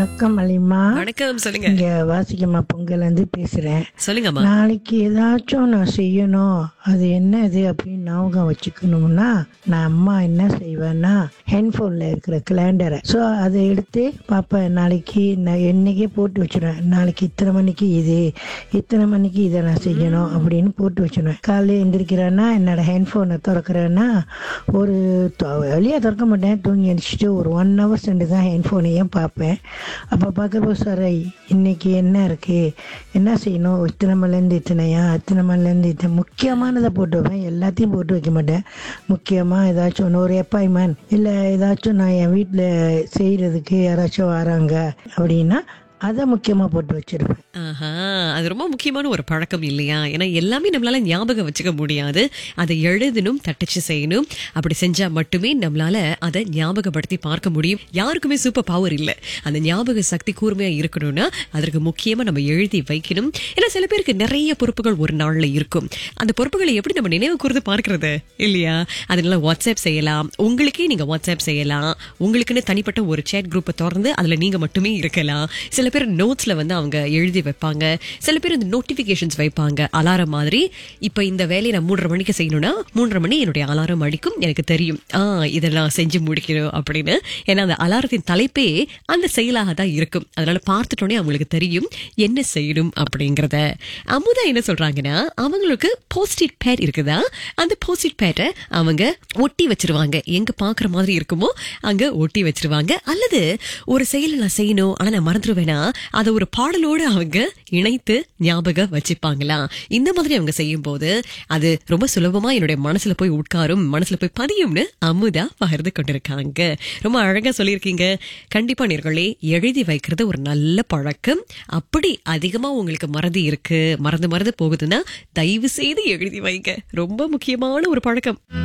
வணக்கம் அலிமா வணக்கம் சொல்லுங்க இங்க வாசிக்கம்மா பொங்கல் வந்து பேசுறேன் சொல்லுங்கம்மா நாளைக்கு ஏதாச்சும் நான் செய்யணும் அது என்னது அப்படின்னு ஞாபகம் வச்சுக்கணும்னா நான் அம்மா என்ன செய்வேன்னா ஹெட்ஃபோனில் இருக்கிற கேலண்டரை ஸோ அதை எடுத்து பார்ப்பேன் நாளைக்கு நான் என்னைக்கே போட்டு வச்சிருவேன் நாளைக்கு இத்தனை மணிக்கு இது இத்தனை மணிக்கு இதை நான் செய்யணும் அப்படின்னு போட்டு வச்சிருவேன் காலையில் எந்திரிக்கிறேன்னா என்னோட ஹெட்ஃபோனை திறக்கிறேன்னா ஒரு வெளியே திறக்க மாட்டேன் தூங்கி அடிச்சுட்டு ஒரு ஒன் ஹவர் சென்று தான் ஹெட்ஃபோனையும் பார்ப்பேன் அப்போ பார்க்குறப்போ சார் இன்னைக்கு என்ன இருக்குது என்ன செய்யணும் இத்தனை மணிலேருந்து இத்தனையா இத்தனை மணிலேருந்து இத்தனை முக்கியமானதை போட்டு வைப்பேன் எல்லாத்தையும் போட்டு வைக்க மாட்டேன் முக்கியமாக ஏதாச்சும் ஒன்று ஒரு அப்பாயின்மெண்ட் இல்லை ஏதாச்சும் நான் என் வீட்டில் செய்கிறதுக்கு யாராச்சும் வராங்க அப்படின்னா அதை முக்கியமாக போட்டு வச்சிருப்பேன் ஆஹா அது ரொம்ப முக்கியமான ஒரு பழக்கம் இல்லையா ஏன்னா எல்லாமே நம்மளால ஞாபகம் வச்சுக்க முடியாது அதை எழுதணும் தட்டச்சு செய்யணும் அப்படி செஞ்சா மட்டுமே நம்மளால அதை ஞாபகப்படுத்தி பார்க்க முடியும் யாருக்குமே சூப்பர் பவர் இல்லை அந்த ஞாபக சக்தி கூர்மையா இருக்கணும்னா அதற்கு முக்கியமா நம்ம எழுதி வைக்கணும் ஏன்னா சில பேருக்கு நிறைய பொறுப்புகள் ஒரு நாள்ல இருக்கும் அந்த பொறுப்புகளை எப்படி நம்ம நினைவு கூர்ந்து பார்க்கிறது இல்லையா அதனால வாட்ஸ்அப் செய்யலாம் உங்களுக்கே நீங்க வாட்ஸ்அப் செய்யலாம் உங்களுக்குன்னு தனிப்பட்ட ஒரு சேட் குரூப்பை திறந்து அதுல நீங்க மட்டுமே இருக்கலாம் சில பேர் நோட்ஸ்ல வந்து அவங்க எழுதி வைப்பாங்க சில பேர் இந்த நோட்டிபிகேஷன்ஸ் வைப்பாங்க அலாரம் மாதிரி இப்ப இந்த வேலையை நான் மூன்றரை மணிக்கு செய்யணும்னா மூன்றரை மணி என்னுடைய அலாரம் அடிக்கும் எனக்கு தெரியும் ஆ இதெல்லாம் செஞ்சு முடிக்கணும் அப்படின்னு ஏன்னா அந்த அலாரத்தின் தலைப்பே அந்த செயலாக தான் இருக்கும் அதனால பார்த்துட்டோன்னே அவங்களுக்கு தெரியும் என்ன செய்யணும் அப்படிங்கறத அமுதா என்ன சொல்றாங்கன்னா அவங்களுக்கு போஸ்டிட் பேட் இருக்குதா அந்த போஸ்டிட் பேட்டை அவங்க ஒட்டி வச்சிருவாங்க எங்க பாக்குற மாதிரி இருக்குமோ அங்க ஒட்டி வச்சிருவாங்க அல்லது ஒரு செயலை நான் செய்யணும் ஆனா நான் மறந்துடுவேனா அதை ஒரு பாடலோடு அவங்க இணைத்து ஞாபகம் வச்சுப்பாங்களாம் இந்த மாதிரி அவங்க செய்யும் போது அது ரொம்ப சுலபமா என்னுடைய மனசுல போய் உட்காரும் மனசுல போய் பதியும்னு அமுதா பகிர்ந்து கொண்டிருக்காங்க ரொம்ப அழகா சொல்லியிருக்கீங்க கண்டிப்பா நேர்களே எழுதி வைக்கிறது ஒரு நல்ல பழக்கம் அப்படி அதிகமா உங்களுக்கு மறதி இருக்கு மறந்து மறந்து போகுதுன்னா தயவு செய்து எழுதி வைங்க ரொம்ப முக்கியமான ஒரு பழக்கம்